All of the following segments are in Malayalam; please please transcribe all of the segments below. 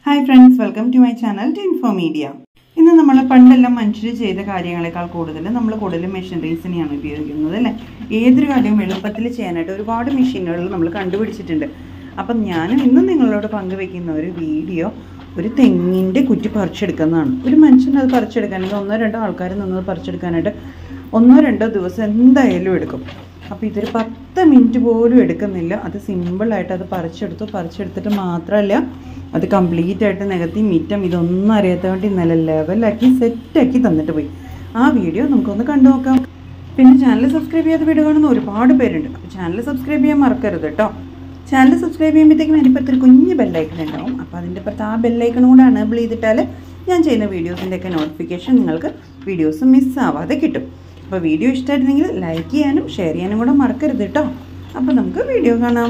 hi friends welcome to my channel to info media ഇന്ന് നമ്മൾ പണ്ടെല്ലാം മനുഷ്യർ ചെയ്ത കാര്യങ്ങളെക്കാൾ കൂടുതൽ നമ്മൾ കൂടുതലും മെഷീനറീസിനെയാണ് ഉപയോഗിക്കുന്നത് അല്ലേ ഏതൊരു കാര്യവും എളുപ്പത്തിൽ ചെയ്യാനായിട്ട് ഒരുപാട് മെഷീനുകൾ നമ്മൾ കണ്ടുപിടിച്ചിട്ടുണ്ട് അപ്പം ഞാനും ഇന്ന് നിങ്ങളോട് പങ്കുവെക്കുന്ന ഒരു വീഡിയോ ഒരു തെങ്ങിൻ്റെ കുറ്റി പറിച്ചെടുക്കുന്നതാണ് ഒരു മനുഷ്യൻ അത് പറിച്ചെടുക്കാനെങ്കിൽ ഒന്നോ രണ്ടോ ആൾക്കാർ നിന്നത് പറിച്ചെടുക്കാനായിട്ട് ഒന്നോ രണ്ടോ ദിവസം എന്തായാലും എടുക്കും അപ്പോൾ ഇതൊരു പത്ത് മിനിറ്റ് പോലും എടുക്കുന്നില്ല അത് സിമ്പിളായിട്ട് അത് പറിച്ചെടുത്തു പറിച്ചെടുത്തിട്ട് മാത്രമല്ല അത് കംപ്ലീറ്റ് ആയിട്ട് നികത്തി മിറ്റം ഇതൊന്നും അറിയാത്ത വേണ്ടി നല്ല ലെവലാക്കി സെറ്റാക്കി തന്നിട്ട് പോയി ആ വീഡിയോ നമുക്കൊന്ന് കണ്ടു നോക്കാം പിന്നെ ചാനൽ സബ്സ്ക്രൈബ് ചെയ്യാതെ വീഡിയോ കാണുന്ന ഒരുപാട് പേരുണ്ട് അപ്പോൾ ചാനൽ സബ്സ്ക്രൈബ് ചെയ്യാൻ മറക്കരുത് കേട്ടോ ചാനൽ സബ്സ്ക്രൈബ് ചെയ്യുമ്പോഴത്തേക്കും അതിൻ്റെ പുറത്തൊരു കുഞ്ഞ് ബെല്ലൈക്കൺ ഉണ്ടാവും അപ്പോൾ അതിൻ്റെ പുറത്ത് ആ ബെല്ലൈക്കണും കൂടെ അണേബിൾ ചെയ്തിട്ടാൽ ഞാൻ ചെയ്യുന്ന വീഡിയോസിൻ്റെയൊക്കെ നോട്ടിഫിക്കേഷൻ നിങ്ങൾക്ക് വീഡിയോസ് മിസ്സാവാതെ കിട്ടും അപ്പോൾ വീഡിയോ ഇഷ്ടമായിരുന്നെങ്കിൽ ലൈക്ക് ചെയ്യാനും ഷെയർ ചെയ്യാനും കൂടെ മറക്കരുത് കേട്ടോ അപ്പോൾ നമുക്ക് വീഡിയോ കാണാം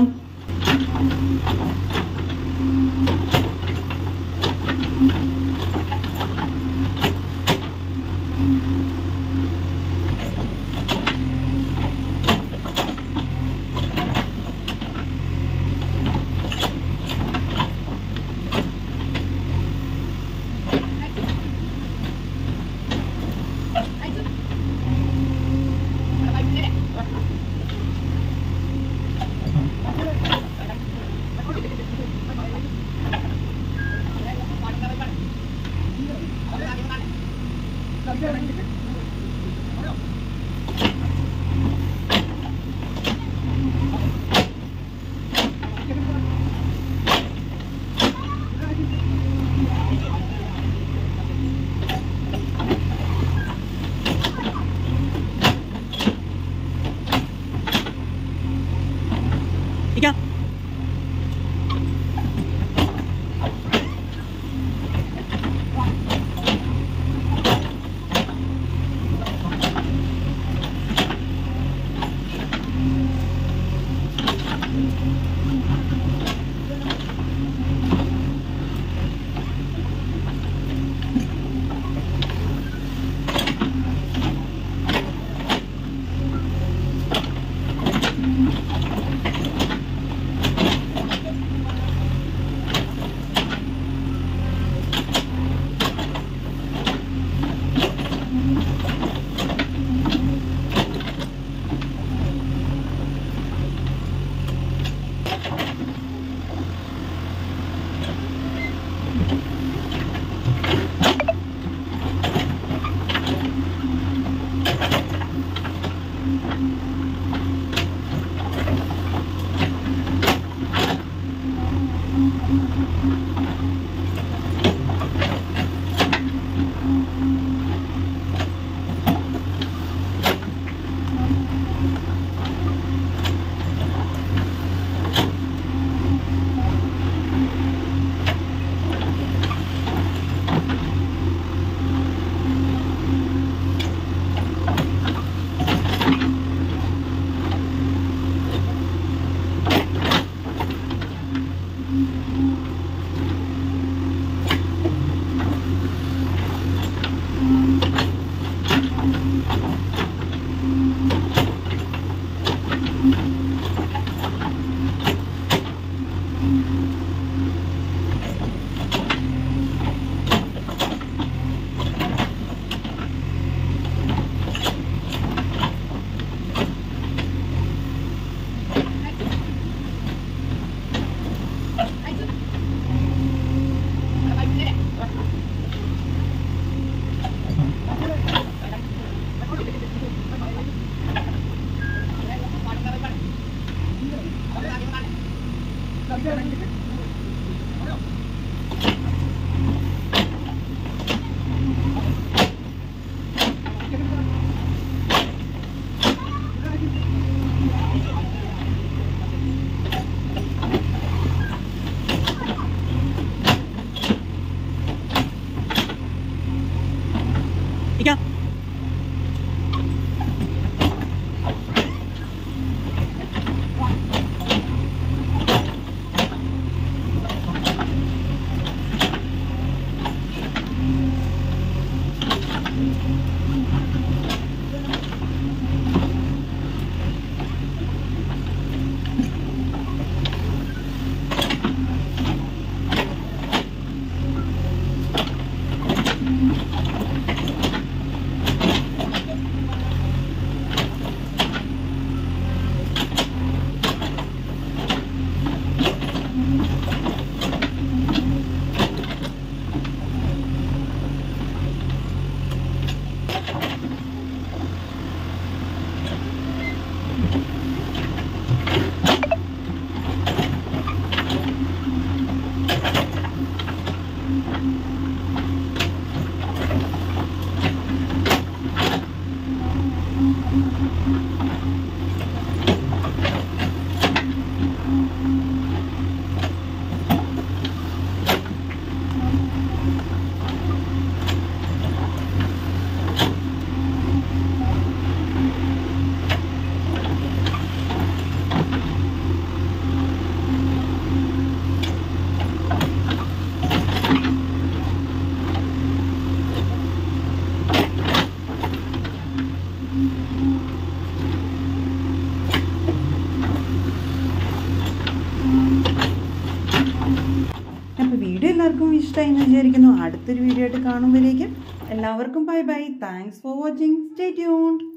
എല്ലാവർക്കും ഇഷ്ടമായി എന്ന് വിചാരിക്കുന്നു അടുത്തൊരു വീഡിയോ ആയിട്ട് കാണുമ്പോഴേക്കും എല്ലാവർക്കും bye bye thanks for watching stay tuned